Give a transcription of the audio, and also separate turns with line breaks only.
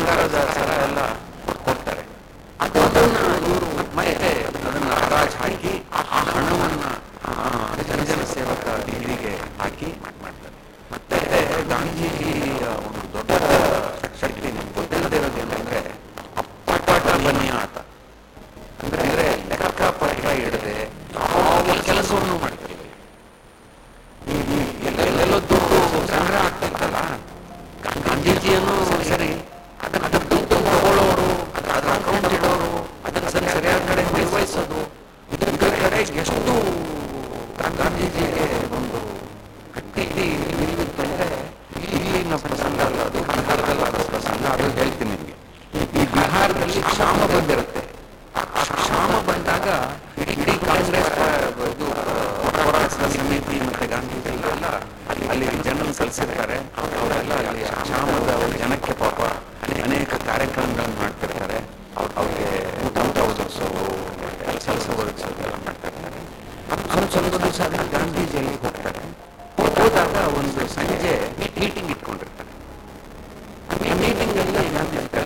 ಬಂಗಾರದ ಸರ ಎಲ್ಲ ಕೊಡ್ತಾರೆ ಅದು ಅದನ್ನ ಇವರು ಮತ್ತೆ ಅದನ್ನ ಹರಾಜ್ ಹಾಕಿ ಆ ಹಣವನ್ನ ಆ, ಜನಜನ ಸೇವಕ ನಿಧಿಗೆ ಹಾಕಿ ಮಾಡ್ತಾರೆ ಮತ್ತೆ ಗಾಂಧೀಜಿಯ ಒಂದು ದೊಡ್ಡ ಶಕ್ತಿ ನಿಮ್ಗೆ ಗೊತ್ತಿಲ್ಲದೆ ಇರೋದು ಏನಂದ್ರೆ ಅಪ್ಪಟ ಬನ್ನಿ ಆತ ಅಂದ್ರೆ ಲೆಕ್ಕ ಪತ್ರ ಇಡದೆ ಯಾವ ಕೆಲಸವನ್ನು ಮಾಡ್ತಿರ್ಲಿಲ್ಲ ಈ ಈ ಎಲ್ಲೆಲ್ಲೋ ದುಡ್ಡು ಸಂಗ್ರಹ ಆಗ್ತಿರ್ತಲ್ಲ ಗಾ- ಗಾಂಧೀಜಿಯನ್ನು ಸರಿ ಅದನ್ನ ಅದನ್ನ ದುಡ್ಡು ತಗೊಳ್ಳೋರು ಅದ್ರ ಅಕೌಂಟ್ ಇಡೋರು ಅದನ್ನ ಸರಿ ಸರಿಯಾದ ಕಡೆ ನಿರ್ವಹಿಸೋದು ಇದ್ರ ಕಡೆ ಎಷ್ಟು ಗಾ- ಗಾಂಧೀಜಿಗೆ ಒಂದು ಗಟ್ಟಿ ನಿಲುವಿತ್ತು ಅಂದ್ರೆ ಇಲ್ಲಿನ ಪ್ರಸಂಗ ಅಲ್ಲ ಅದು ಬಿಹಾರದಲ್ಲಿ ಆದ ಪ್ರಸಂಗ ಅದು ಹೇಳ್ತೀನಿ ನಿಮಗೆ ಈ ಬಿಹಾರದಲ್ಲಿ ಕ್ಷಾಮ ಬಂದಿರುತ್ತೆ ಆ ಕ್ಷಾಮ ಬಂದಾಗ ಇಡೀ ಇಡೀ ಕಾಂಗ್ರೆಸ್ ಆ, ಇದು ಆ, ಹೋರಾಟ ಸಮಿತಿ ಮತ್ತೆ ಗಾಂಧೀಜಿ ಎಲ್ಲ ಅಲ್ಲಿ ಅಲ್ಲಿ ಜನರನ್ನು ಕಲಿಸಿರ್ತಾರೆ ಅವರೆಲ್ಲ ಅಲ್ಲಿ ಆ ಕ್ಷಾಮದ ಒಂದು ಜನಕ್ಕೆ ಪಾಪ ಅನೇಕ ಕಾರ್ಯಕ್ರಮಗಳನ್ನು ಮಾಡ್ತಿರ್ತಾರೆ ಅವ್ರ ಅವ್ರಿಗೆ ಊಟ ಊಟ ಒದಗಿಸೋದು ಕೆಲಸ ಒದಗಿಸೋದು ಎಲ್ಲ ಮಾಡ್ತಾ ಇರ್ತಾರೆ ಆಮೇಲೆ ಸ್ವಲ್ಪ ದಿವಸ ಆದ್ಮೇಲೆ ಗಾಂಧೀಜಿ ಅಲ್ಲಿಗೆ ಹೋಗ್ತಾರೆ ಹೋದಾಗ ಒಂದು ಸಂಜೆ ಮೀಟಿಂಗ್ ಇಟ್ಕೊಂಡಿರ್ತಾರೆ ಆ ಮೀಟಿಂಗ್ ಅಲ್ಲಿ ಗಾಂಧೀಜಿ